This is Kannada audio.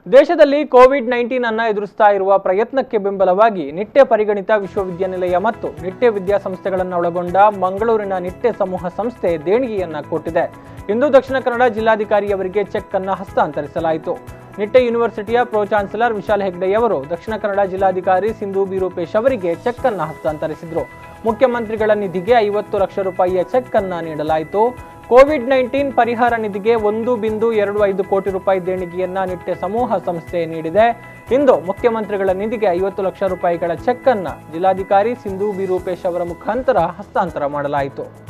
ದೇಶದಲ್ಲಿ ಕೋವಿಡ್ ನೈನ್ಟೀನ್ ಅನ್ನ ಎದುರಿಸ್ತಾ ಇರುವ ಪ್ರಯತ್ನಕ್ಕೆ ಬೆಂಬಲವಾಗಿ ನಿಟ್ಟೆ ಪರಿಗಣಿತ ವಿಶ್ವವಿದ್ಯಾನಿಲಯ ಮತ್ತು ನಿಟ್ಟೆ ವಿದ್ಯಾಸಂಸ್ಥೆಗಳನ್ನು ಒಳಗೊಂಡ ಮಂಗಳೂರಿನ ನಿಟ್ಟೆ ಸಮೂಹ ಸಂಸ್ಥೆ ದೇಣಿಗೆಯನ್ನ ಕೊಟ್ಟಿದೆ ಇಂದು ದಕ್ಷಿಣ ಕನ್ನಡ ಜಿಲ್ಲಾಧಿಕಾರಿಯವರಿಗೆ ಚೆಕ್ ಅನ್ನ ಹಸ್ತಾಂತರಿಸಲಾಯಿತು ನಿಟ್ಟೆ ಯೂನಿವರ್ಸಿಟಿಯ ಪ್ರೋ ಚಾನ್ಸಲರ್ ವಿಶಾಲ್ ಹೆಗ್ಡೆಯವರು ದಕ್ಷಿಣ ಕನ್ನಡ ಜಿಲ್ಲಾಧಿಕಾರಿ ಸಿಂಧು ಬಿ ರೂಪೇಶ್ ಅವರಿಗೆ ಚೆಕ್ ಅನ್ನ ಹಸ್ತಾಂತರಿಸಿದ್ರು ಮುಖ್ಯಮಂತ್ರಿಗಳ ನಿಧಿಗೆ ಐವತ್ತು ಲಕ್ಷ ರೂಪಾಯಿಯ ಚೆಕ್ ಅನ್ನ ನೀಡಲಾಯಿತು ಕೋವಿಡ್ ನೈನ್ಟೀನ್ ಪರಿಹಾರ ನಿಧಿಗೆ ಒಂದು ಬಿಂದು ಎರಡು ಐದು ಕೋಟಿ ರೂಪಾಯಿ ದೇಣಿಗೆಯನ್ನ ನಿಟ್ಟೆ ಸಮೂಹ ಸಂಸ್ಥೆ ನೀಡಿದೆ ಇಂದು ಮುಖ್ಯಮಂತ್ರಿಗಳ ನಿಧಿಗೆ ಐವತ್ತು ಲಕ್ಷ ರೂಪಾಯಿಗಳ ಚೆಕ್ ಅನ್ನ ಜಿಲ್ಲಾಧಿಕಾರಿ ಸಿಂಧು ಬಿ ರೂಪೇಶ್ ಅವರ ಮುಖಾಂತರ ಹಸ್ತಾಂತರ ಮಾಡಲಾಯಿತು